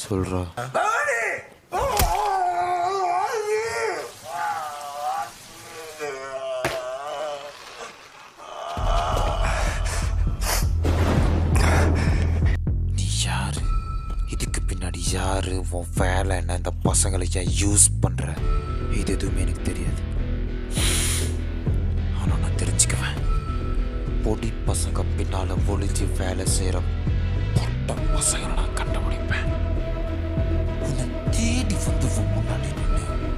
சொல்றா நீ யாரு இதுக்கு பின்னாடி யாரு உன் வேலை என்ன இந்த பசங்களை ஏன் யூஸ் பண்ற இது எதுவுமே எனக்கு தெரியாது ஆனா நான் தெரிஞ்சுக்குவேன் பொடி பசங்க பின்னால ஒளிஞ்சு வேலை செய்யற பொட்ட பசங்களை நான் கண்டுபிடிப்பேன் உன்னை தேடி வந்து உன் முன்னாடி நின்று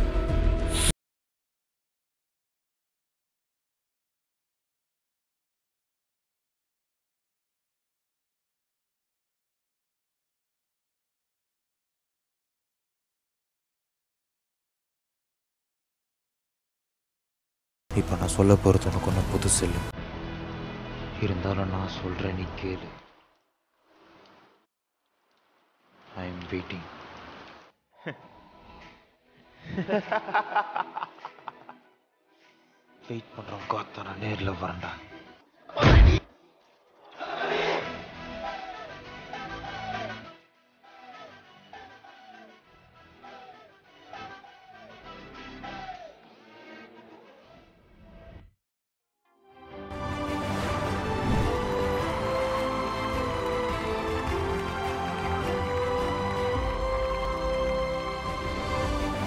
இப்போ நான் சொல்ல போகிறது உனக்கு ஒன்றும் புதுசு இல்லை இருந்தாலும் நான் சொல்கிறேன் நீ கேளு ஐ எம் வெயிட்டிங் வெயிட் பண்ணுறோம் காத்தா நான் நேரில் வரேன்டா